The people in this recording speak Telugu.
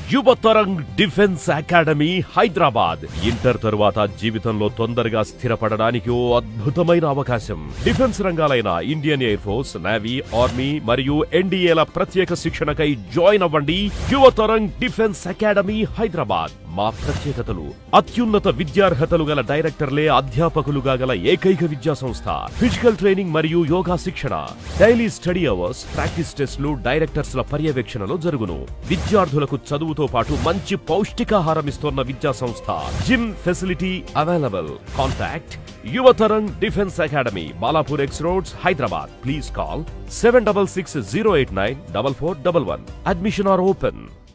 యువతరంగ్ డిఫెన్స్ అకాడమీ హైదరాబాద్ ఇంటర్ తరువాత జీవితంలో తొందరగా స్థిరపడడానికి ఓ అద్భుతమైన అవకాశం డిఫెన్స్ రంగాలైన Indian air force navy army మరియు ఎన్డీఏల ప్రత్యేక శిక్షణకై జాయిన్ అవ్వండి యువతరంగ్ డిఫెన్స్ అకాడమీ హైదరాబాద్ మా ప్రత్యేకతలు అత్యున్నత విద్యార్హతలు గల డైరెక్టర్లే అధ్యాపకులుగా గల ఏకైక విద్యా సంస్థ ఫిజికల్ ట్రైనింగ్ మరియు యోగా శిక్షణ డైలీ స్టడీ అవర్స్ ప్రాక్టీస్ టెస్ట్లు డైరెక్టర్స్ ల పర్యవేక్షణలో జరుగును విద్యార్థులకు చదువుతో పాటు మంచి పౌష్టికాహారం ఇస్తున్న విద్యా సంస్థ gym facility available contact Yuvatarang defence academy Balapur X roads Hyderabad please call seven double six zero eight nine double four double one admission are open